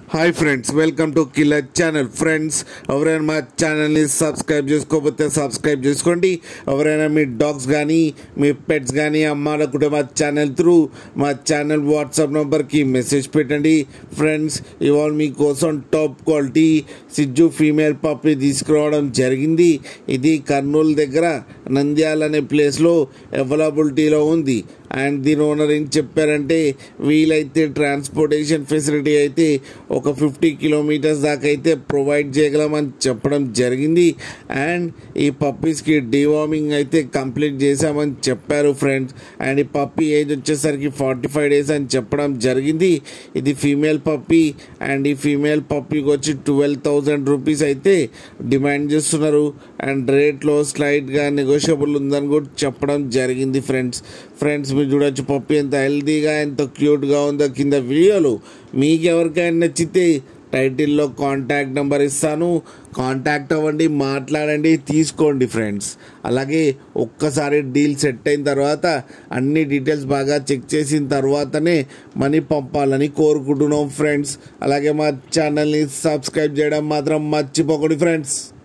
hi friends welcome to killer channel friends ఎవరైనా మా ఛానల్ని సబ్స్క్రైబ్ చేసుకోకపోతే సబ్స్క్రైబ్ చేసుకోండి ఎవరైనా మీ డాగ్స్ కానీ మీ పెట్స్ కానీ అమ్మాలనుకుంటే మా ఛానల్ త్రూ మా ఛానల్ వాట్సాప్ నెంబర్కి మెసేజ్ పెట్టండి ఫ్రెండ్స్ ఇవాళ మీకోసం టాప్ క్వాలిటీ సిజ్జు ఫీమేల్ పప్పి తీసుకురావడం జరిగింది ఇది కర్నూలు దగ్గర నంద్యాల అనే ప్లేస్లో అవైలబిలిటీలో ఉంది అండ్ దీని ఓనర్ ఏం చెప్పారంటే వీలైతే ట్రాన్స్పోర్టేషన్ ఫెసిలిటీ అయితే ఒక ఫిఫ్టీ కిలోమీటర్స్ దాకా అయితే ప్రొవైడ్ చేయగలమని చెప్పడం జరిగింది అండ్ ఈ పప్పీస్కి డివార్మింగ్ అయితే కంప్లీట్ చేశామని చెప్పారు ఫ్రెండ్స్ అండ్ ఈ పప్పీ ఏజ్ వచ్చేసరికి ఫార్టీ ఫైవ్ డేస్ అని చెప్పడం జరిగింది ఇది ఫీమేల్ పప్పీ అండ్ ఈ ఫీమేల్ పప్పీకి వచ్చి ట్వెల్వ్ థౌజండ్ రూపీస్ అయితే డిమాండ్ చేస్తున్నారు అండ్ రేట్లో స్లైట్గా నెగోషియబుల్ ఉందని కూడా చెప్పడం జరిగింది ఫ్రెండ్స్ ఫ్రెండ్స్ మీరు చూడొచ్చు పప్పి ఎంత హెల్తీగా ఎంత క్యూట్గా ఉందో కింద వీడియోలు మీకు ఎవరికైనా నచ్చితే టైటిల్లో కాంటాక్ట్ నెంబర్ ఇస్తాను కాంటాక్ట్ అవ్వండి మాట్లాడండి తీసుకోండి ఫ్రెండ్స్ అలాగే ఒక్కసారి డీల్ సెట్ అయిన తర్వాత అన్ని డీటెయిల్స్ బాగా చెక్ చేసిన తర్వాతనే మనీ పంపాలని కోరుకుంటున్నాం ఫ్రెండ్స్ అలాగే మా ఛానల్ని సబ్స్క్రైబ్ చేయడం మాత్రం మర్చిపోకండి ఫ్రెండ్స్